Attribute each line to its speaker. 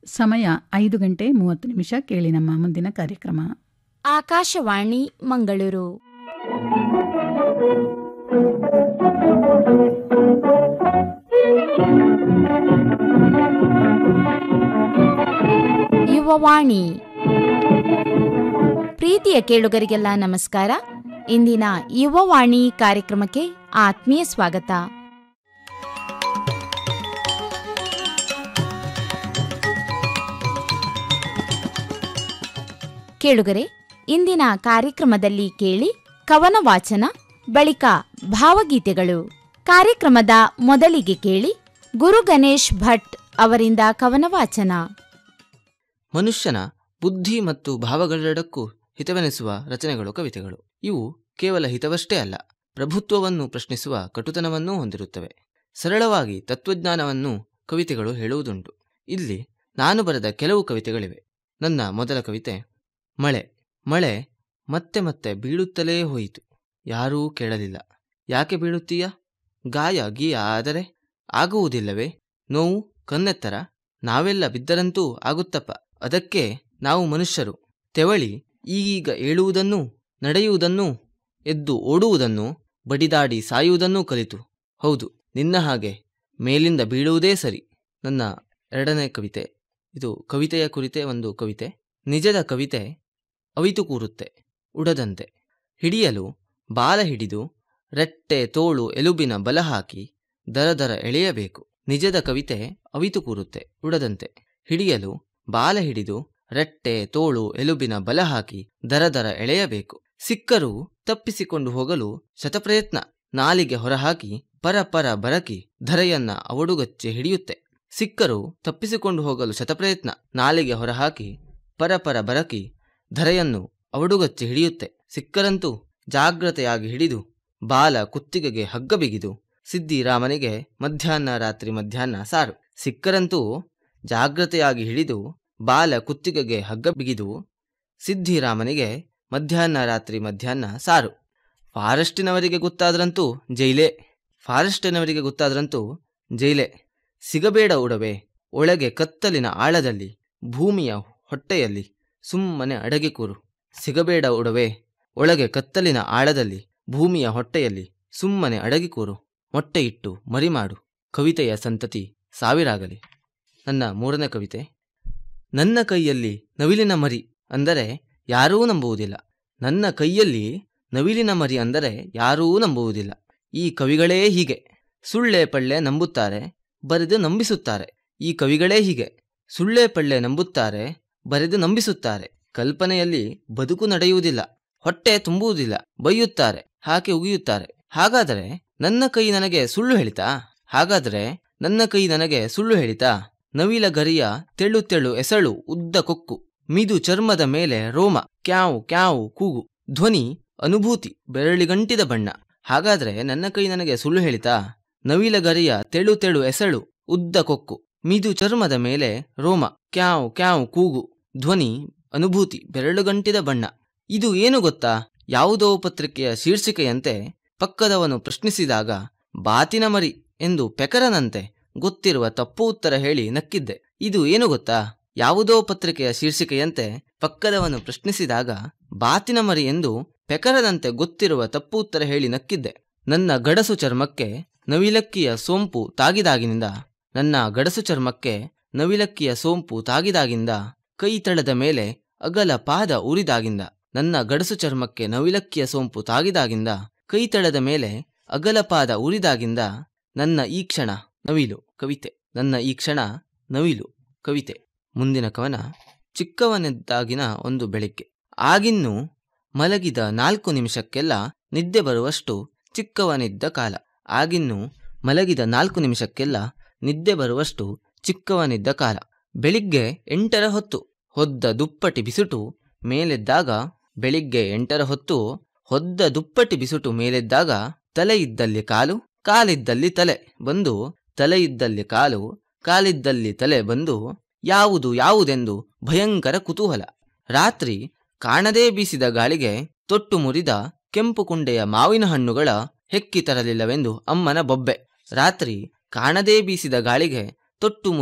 Speaker 1: ಸಮಯ ಐದು ಗಂಟೆ ಮೂವತ್ತು ನಿಮಿಷ ಕೇಳಿ ನಮ್ಮ ಮುಂದಿನ ಕಾರ್ಯಕ್ರಮ
Speaker 2: ಆಕಾಶವಾಣಿ ಮಂಗಳೂರು ಯುವವಾಣಿ ಪ್ರೀತಿಯ ಕೇಳುಗರಿಗೆಲ್ಲ ನಮಸ್ಕಾರ ಇಂದಿನ ಯುವವಾಣಿ ಕಾರ್ಯಕ್ರಮಕ್ಕೆ ಆತ್ಮೀಯ ಸ್ವಾಗತ ಕೇಳುಗರೆ ಇಂದಿನ ಕಾರ್ಯಕ್ರಮದಲ್ಲಿ ಕೇಳಿ ಕವನ ವಾಚನ ಬಳಿಕ ಭಾವಗೀತೆಗಳು ಕಾರ್ಯಕ್ರಮದ ಮೊದಲಿಗೆ ಕೇಳಿ ಗುರು ಗಣೇಶ್ ಭಟ್ ಅವರಿಂದ ಕವನ ವಾಚನ
Speaker 3: ಮನುಷ್ಯನ ಬುದ್ಧಿ ಮತ್ತು ಭಾವಗಳೆರಡಕ್ಕೂ ಹಿತವೆನಿಸುವ ರಚನೆಗಳು ಕವಿತೆಗಳು ಇವು ಕೇವಲ ಹಿತವಷ್ಟೇ ಅಲ್ಲ ಪ್ರಭುತ್ವವನ್ನು ಪ್ರಶ್ನಿಸುವ ಕಟುತನವನ್ನೂ ಹೊಂದಿರುತ್ತವೆ ಸರಳವಾಗಿ ತತ್ವಜ್ಞಾನವನ್ನು ಕವಿತೆಗಳು ಹೇಳುವುದುಂಟು ಇಲ್ಲಿ ನಾನು ಬರೆದ ಕೆಲವು ಕವಿತೆಗಳಿವೆ ನನ್ನ ಮೊದಲ ಕವಿತೆ ಮಳೆ ಮಳೆ ಮತ್ತೆ ಮತ್ತೆ ಬೀಳುತ್ತಲೇ ಹೋಯಿತು ಯಾರೂ ಕೇಳಲಿಲ್ಲ ಯಾಕೆ ಬೀಳುತ್ತೀಯ ಗಾಯ ಗೀಯ ಆದರೆ ಆಗುವುದಿಲ್ಲವೇ ನೋವು ಕನ್ನೆತ್ತರ ನಾವೆಲ್ಲ ಬಿದ್ದರಂತೂ ಆಗುತ್ತಪ್ಪ ಅದಕ್ಕೆ ನಾವು ಮನುಷ್ಯರು ತೆವಳಿ ಈಗೀಗ ಏಳುವುದನ್ನೂ ನಡೆಯುವುದನ್ನೂ ಎದ್ದು ಓಡುವುದನ್ನು ಬಡಿದಾಡಿ ಸಾಯುವುದನ್ನೂ ಕಲಿತು ಹೌದು ನಿನ್ನ ಹಾಗೆ ಮೇಲಿಂದ ಬೀಳುವುದೇ ಸರಿ ನನ್ನ ಎರಡನೇ ಕವಿತೆ ಇದು ಕವಿತೆಯ ಕುರಿತೇ ಒಂದು ಕವಿತೆ ನಿಜದ ಕವಿತೆ ಅವಿತು ಕೂರುತ್ತೆ ಉಡದಂತೆ ಹಿಡಿಯಲು ಬಾಲ ಹಿಡಿದು ರೆಟ್ಟೆ ತೋಳು ಎಲುಬಿನ ಬಲ ಹಾಕಿ ದರ ದರ ಎಳೆಯಬೇಕು ನಿಜದ ಕವಿತೆ ಅವಿತು ಕೂರುತ್ತೆ ಉಡದಂತೆ ಹಿಡಿಯಲು ಬಾಲ ಹಿಡಿದು ರೆಟ್ಟೆ ತೋಳು ಎಲುಬಿನ ಬಲ ಹಾಕಿ ದರ ದರ ಎಳೆಯಬೇಕು ಸಿಕ್ಕರೂ ತಪ್ಪಿಸಿಕೊಂಡು ಹೋಗಲು ಶತಪ್ರಯತ್ನ ನಾಲಿಗೆ ಹೊರಹಾಕಿ ಪರ ಪರ ಬರಕಿ ಧರೆಯನ್ನ ಅವಡುಗಚ್ಚಿ ಹಿಡಿಯುತ್ತೆ ಸಿಕ್ಕರೂ ತಪ್ಪಿಸಿಕೊಂಡು ಹೋಗಲು ಶತಪ್ರಯತ್ನ ನಾಲಿಗೆ ಹೊರಹಾಕಿ ಪರಪರ ಬರಕಿ ಧರೆಯನ್ನು ಅವಡುಗಚ್ಚಿ ಹಿಡಿಯುತ್ತೆ ಸಿಕ್ಕರಂತೂ ಜಾಗ್ರತೆಯಾಗಿ ಹಿಡಿದು ಬಾಲ ಕುತ್ತಿಗೆಗೆ ಹಗ್ಗ ಬಿಗಿದು ಸಿದ್ದಿರಾಮನಿಗೆ ಮಧ್ಯಾಹ್ನ ರಾತ್ರಿ ಮಧ್ಯಾಹ್ನ ಸಾರು ಸಿಕ್ಕರಂತೂ ಜಾಗ್ರತೆಯಾಗಿ ಹಿಡಿದು ಬಾಲ ಕುತ್ತಿಗೆಗೆ ಹಗ್ಗ ಬಿಗಿದು ಸಿದ್ಧಿರಾಮನಿಗೆ ಮಧ್ಯಾಹ್ನ ರಾತ್ರಿ ಮಧ್ಯಾಹ್ನ ಸಾರು ಫಾರೆಸ್ಟಿನವರಿಗೆ ಗೊತ್ತಾದ್ರಂತೂ ಜೈಲೇ ಫಾರೆಸ್ಟಿನವರಿಗೆ ಗೊತ್ತಾದ್ರಂತೂ ಜೈಲೇ ಸಿಗಬೇಡ ಉಡವೆ ಒಳಗೆ ಕತ್ತಲಿನ ಆಳದಲ್ಲಿ ಭೂಮಿಯ ಹೊಟ್ಟೆಯಲ್ಲಿ ಸುಮ್ಮನೆ ಅಡಗಿ ಕೂರು ಸಿಗಬೇಡ ಉಡವೆ ಒಳಗೆ ಕತ್ತಲಿನ ಆಳದಲ್ಲಿ ಭೂಮಿಯ ಹೊಟ್ಟೆಯಲ್ಲಿ ಸುಮ್ಮನೆ ಅಡಗಿ ಕೂರು ಮೊಟ್ಟೆ ಇಟ್ಟು ಮರಿಮಾಡು ಕವಿತೆಯ ಸಂತತಿ ಸಾವಿರಾಗಲಿ ನನ್ನ ಮೂರನೇ ಕವಿತೆ ನನ್ನ ಕೈಯಲ್ಲಿ ನವಿಲಿನ ಮರಿ ಅಂದರೆ ಯಾರೂ ನಂಬುವುದಿಲ್ಲ ನನ್ನ ಕೈಯಲ್ಲಿ ನವಿಲಿನ ಮರಿ ಅಂದರೆ ಯಾರೂ ನಂಬುವುದಿಲ್ಲ ಈ ಕವಿಗಳೇ ಹೀಗೆ ಸುಳ್ಳೆ ಪಳ್ಳೆ ನಂಬುತ್ತಾರೆ ಬರೆದು ನಂಬಿಸುತ್ತಾರೆ ಈ ಕವಿಗಳೇ ಹೀಗೆ ಸುಳ್ಳೆ ಪಳ್ಳೆ ನಂಬುತ್ತಾರೆ ಬರೆದು ನಂಬಿಸುತ್ತಾರೆ ಕಲ್ಪನೆಯಲ್ಲಿ ಬದುಕು ನಡೆಯುವುದಿಲ್ಲ ಹೊಟ್ಟೆ ತುಂಬುವುದಿಲ್ಲ ಬೈಯುತ್ತಾರೆ ಹಾಕಿ ಉಗಿಯುತ್ತಾರೆ ಹಾಗಾದರೆ ನನ್ನ ಕೈ ನನಗೆ ಸುಳ್ಳು ಹೇಳಿತಾ ಹಾಗಾದರೆ ನನ್ನ ಕೈ ನನಗೆ ಸುಳ್ಳು ಹೇಳಿತಾ ನವಿಲ ಗರಿಯ ತೆಳು ತೆಳು ಎಸಳು ಉದ್ದ ಕೊಕ್ಕು ಮಿದು ಚರ್ಮದ ಮೇಲೆ ರೋಮ ಕ್ಯಾವು ಕ್ಯಾವು ಕೂಗು ಧ್ವನಿ ಅನುಭೂತಿ ಬೆರಳಿಗಂಟಿದ ಬಣ್ಣ ಹಾಗಾದ್ರೆ ನನ್ನ ಕೈ ನನಗೆ ಸುಳ್ಳು ಹೇಳಿತಾ ನವಿಲ ಗರಿಯ ತೆಳು ತೆಳು ಎಸಳು ಉದ್ದ ಕೊಕ್ಕು ಮಿದು ಚರ್ಮದ ಮೇಲೆ ರೋಮ ಕ್ಯಾವು ಕ್ಯಾವು ಕೂಗು ಧ್ವನಿ ಅನುಭೂತಿ ಬೆರಳುಗಂಟಿದ ಬಣ್ಣ ಇದು ಏನು ಗೊತ್ತಾ ಯಾವುದೋ ಪತ್ರಿಕೆಯ ಶೀರ್ಷಿಕೆಯಂತೆ ಪಕ್ಕದವನು ಪ್ರಶ್ನಿಸಿದಾಗ ಬಾತಿನ ಮರಿ ಎಂದು ಪೆಕರನಂತೆ ಗೊತ್ತಿರುವ ತಪ್ಪು ಉತ್ತರ ಹೇಳಿ ನಕ್ಕಿದ್ದೆ ಇದು ಏನು ಗೊತ್ತಾ ಯಾವುದೋ ಪತ್ರಿಕೆಯ ಶೀರ್ಷಿಕೆಯಂತೆ ಪಕ್ಕದವನು ಪ್ರಶ್ನಿಸಿದಾಗ ಬಾತಿನ ಮರಿ ಎಂದು ಪೆಕರದಂತೆ ಗೊತ್ತಿರುವ ತಪ್ಪು ಉತ್ತರ ಹೇಳಿ ನಕ್ಕಿದ್ದೆ ನನ್ನ ಗಡಸು ಚರ್ಮಕ್ಕೆ ನವಿಲಕ್ಕಿಯ ಸೋಂಪು ತಾಗಿದಾಗಿನಿಂದ ನನ್ನ ಗಡಸು ಚರ್ಮಕ್ಕೆ ನವಿಲಕ್ಕಿಯ ಸೋಂಪು ತಾಗಿದಾಗಿಂದ ಕೈ ತಳದ ಮೇಲೆ ಅಗಲ ಪಾದ ಉರಿದಾಗಿಂದ ನನ್ನ ಗಡಸು ಚರ್ಮಕ್ಕೆ ನವಿಲಕ್ಕಿಯ ಸೋಂಪು ತಾಗಿದಾಗಿಂದ ಕೈ ತಳದ ಮೇಲೆ ಅಗಲ ಪಾದ ಉರಿದಾಗಿಂದ ನನ್ನ ಈ ಕ್ಷಣ ನವಿಲು ಕವಿತೆ ನನ್ನ ಈ ಕ್ಷಣ ನವಿಲು ಕವಿತೆ ಮುಂದಿನ ಕವನ ಚಿಕ್ಕವನಿದ್ದಾಗಿನ ಒಂದು ಬೆಳಿಗ್ಗೆ ಆಗಿನ್ನೂ ಮಲಗಿದ ನಾಲ್ಕು ನಿಮಿಷಕ್ಕೆಲ್ಲ ನಿದ್ದೆ ಬರುವಷ್ಟು ಚಿಕ್ಕವನಿದ್ದ ಕಾಲ ಆಗಿನ್ನೂ ಮಲಗಿದ ನಾಲ್ಕು ನಿಮಿಷಕ್ಕೆಲ್ಲ ನಿದ್ದೆ ಬರುವಷ್ಟು ಚಿಕ್ಕವನಿದ್ದ ಕಾಲ ಬೆಳಿಗ್ಗೆ ಎಂಟರ ಹೊತ್ತು ಹೊದ್ದ ದುಪ್ಪಟಿ ಬಿಸುಟು ಮೇಲೆದ್ದಾಗ ಬೆಳಿಗ್ಗೆ ಎಂಟರ ಹೊತ್ತು ಹೊದ್ದ ದುಪ್ಪಟಿ ಬಿಸುಟು ಮೇಲೆದ್ದಾಗ ತಲೆ ಇದ್ದಲ್ಲಿ ಕಾಲು ಕಾಲಿದ್ದಲ್ಲಿ ತಲೆ ಬಂದು ತಲೆ ಇದ್ದಲ್ಲಿ ಕಾಲು ಕಾಲಿದ್ದಲ್ಲಿ ತಲೆ ಬಂದು ಯಾವುದು ಯಾವುದೆಂದು ಭಯಂಕರ ಕುತೂಹಲ ರಾತ್ರಿ ಕಾಣದೇ ಬೀಸಿದ ಗಾಳಿಗೆ ತೊಟ್ಟು ಮುರಿದ ಕೆಂಪು ಕುಂಡೆಯ ಮಾವಿನ ಹಣ್ಣುಗಳ ಹೆಕ್ಕಿ ತರಲಿಲ್ಲವೆಂದು ಅಮ್ಮನ ಬೊಬ್ಬೆ ರಾತ್ರಿ ಕಾಣದೇ ಬೀಸಿದ ಗಾಳಿಗೆ ತೊಟ್ಟು